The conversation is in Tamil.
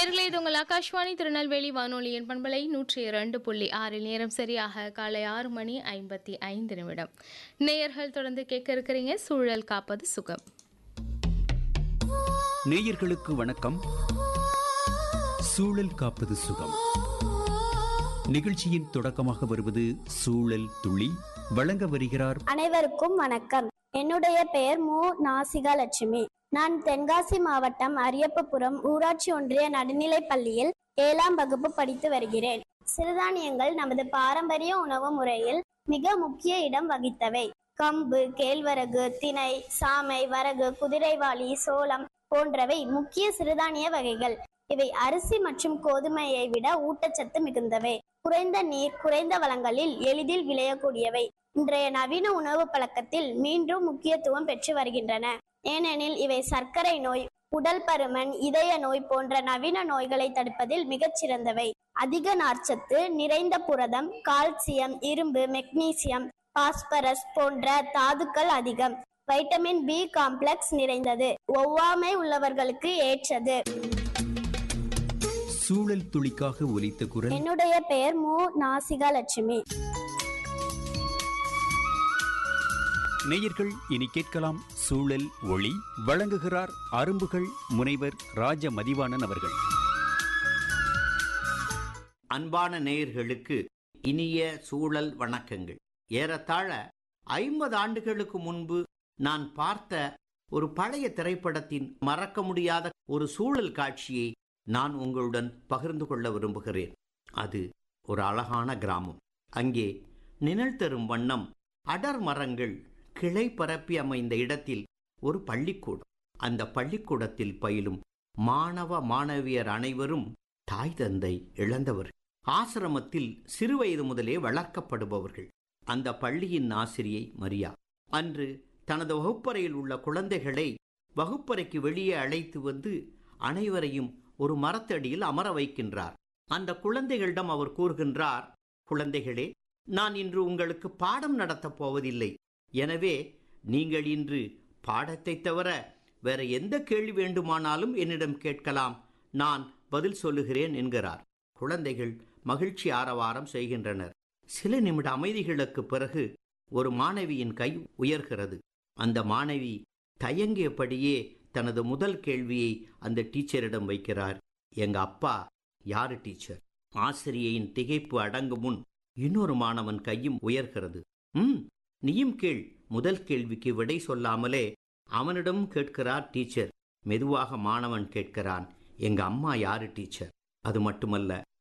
நேர்களே இது உங்கள் ஆகாஷ்வாணி திருநெல்வேலி வானொலியின் பண்பலை நூற்றி இரண்டு புள்ளி ஆறில் நேரம் சரியாக காலை ஆறு மணி ஐம்பத்தி ஐந்து நிமிடம் நேயர்கள் தொடர்ந்து கேட்க இருக்கிறீங்க சூழல் காப்பது சுகம் நேயர்களுக்கு வணக்கம் சூழல் காப்பது சுகம் நிகழ்ச்சியின் தொடக்கமாக வருவது சூழல் துளி வழங்க வருகிறார் அனைவருக்கும் வணக்கம் என்னுடைய பெயர் மு நாசிகா லட்சுமி நான் தென்காசி மாவட்டம் அரியப்பபுரம் ஊராட்சி ஒன்றிய நடுநிலைப் பள்ளியில் ஏழாம் வகுப்பு படித்து வருகிறேன் சிறுதானியங்கள் நமது பாரம்பரிய உணவு முறையில் மிக முக்கிய இடம் வகித்தவை கம்பு கேழ்வரகு திணை சாமை வரகு குதிரைவாளி சோளம் போன்றவை முக்கிய சிறுதானிய வகைகள் இவை அரிசி மற்றும் கோதுமையை விட ஊட்டச்சத்து மிகுந்தவை குறைந்த நீர் குறைந்த வளங்களில் எளிதில் விளையக்கூடியவை இன்றைய நவீன உணவு பழக்கத்தில் மீண்டும் முக்கியத்துவம் பெற்று வருகின்றன ஏனெனில் இவை சர்க்கரை நோய் உடல் பருமன் இதய நோய் போன்ற நவீன நோய்களை தடுப்பதில் மிகச் சிறந்தவை அதிக நார்ச்சத்து நிறைந்த புரதம் கால்சியம் இரும்பு மெக்னீசியம் பாஸ்பரஸ் போன்ற தாதுக்கள் அதிகம் வைட்டமின் பி காம்ப்ளெக்ஸ் நிறைந்தது ஒவ்வாமை உள்ளவர்களுக்கு ஏற்றது சூழல் துளிக்காக ஒலித்த குரல் என்னுடைய பெயர் மு நாசிகா லட்சுமி நேயர்கள் இனி கேட்கலாம் சூழல் ஒளி வழங்குகிறார் அரும்புகள் முனைவர் ராஜ மதிவாணன் அவர்கள் அன்பான நேயர்களுக்கு இனிய சூழல் வணக்கங்கள் ஏறத்தாழ ஐம்பது ஆண்டுகளுக்கு முன்பு நான் பார்த்த ஒரு பழைய திரைப்படத்தின் மறக்க முடியாத ஒரு சூழல் காட்சியை நான் உங்களுடன் பகிர்ந்து கொள்ள விரும்புகிறேன் அது ஒரு அழகான கிராமம் அங்கே நிழல் தரும் வண்ணம் அடர் மரங்கள் கிளை பரப்பி அமைந்த இடத்தில் ஒரு பள்ளிக்கூடம் அந்த பள்ளிக்கூடத்தில் பயிலும் மாணவ மாணவியர் அனைவரும் தாய் தந்தை இழந்தவர் ஆசிரமத்தில் சிறுவயது முதலே வளர்க்கப்படுபவர்கள் அந்த பள்ளியின் ஆசிரியை மரியா அன்று தனது வகுப்பறையில் உள்ள குழந்தைகளை வகுப்பறைக்கு வெளியே அழைத்து வந்து அனைவரையும் ஒரு மரத்தடியில் அமர வைக்கின்றார் அந்த குழந்தைகளிடம் அவர் கூறுகின்றார் குழந்தைகளே நான் இன்று உங்களுக்கு பாடம் நடத்தப் போவதில்லை எனவே நீங்கள் இன்று பாடத்தை தவிர வேற எந்த கேள்வி வேண்டுமானாலும் என்னிடம் கேட்கலாம் நான் பதில் சொல்லுகிறேன் என்கிறார் குழந்தைகள் மகிழ்ச்சி ஆரவாரம் செய்கின்றனர் சில நிமிட அமைதிகளுக்கு பிறகு ஒரு மாணவியின் கை உயர்கிறது அந்த மாணவி தயங்கியபடியே தனது முதல் கேள்வியை அந்த டீச்சரிடம் வைக்கிறார் எங்க அப்பா யாரு டீச்சர் ஆசிரியையின் திகைப்பு அடங்கும் முன் இன்னொரு மாணவன் கையும் உயர்கிறது ம் நீயும் கேள் முதல் கேள்விக்கு விடை சொல்லாமலே அவனிடம் கேட்கிறார் டீச்சர் மெதுவாக மாணவன் கேட்கிறான் எங்க அம்மா யாரு டீச்சர் அது மட்டுமல்ல